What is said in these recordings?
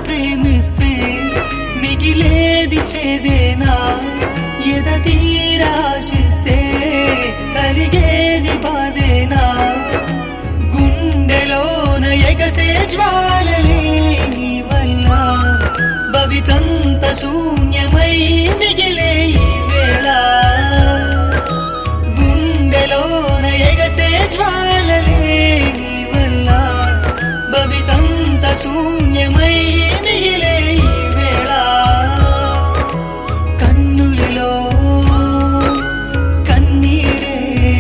ప్రేమిస్తే మిగిలేది చేదేనా ఎద తీరాశిస్తే కలిగేది బాధేనా గుండెలోన ఎగసే జ్వాలలే నీ వల్ల భవితంత శూన్యమై మిగిలే ఈ వేళ గుండెలోన ఎగసే జ్వాలలే నీ వల్ల భవితంత శూన్యమై మిగిలే ఈ వేళ కన్నులలో కన్నీరే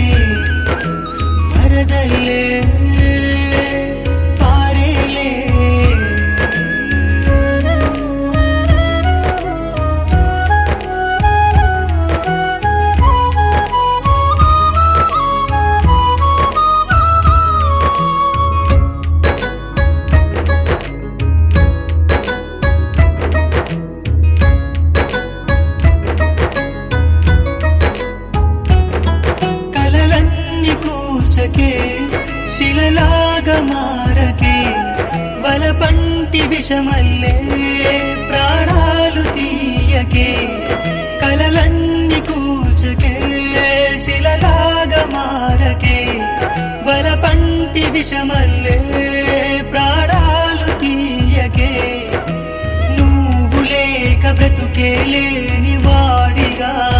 వరదల్లే పారేలే కలలన్నీ కూచకే శిలలాగా మారకే వలపంటి విషమల్లే ప్రాణాలు తీయకే కలలన్నీ కూచకే శిలలాగా మారకే వలపంటి విషమల్లే ప్రాణాలు తీయకే నువ్వు లేక బ్రతుకే లేని వాడిగా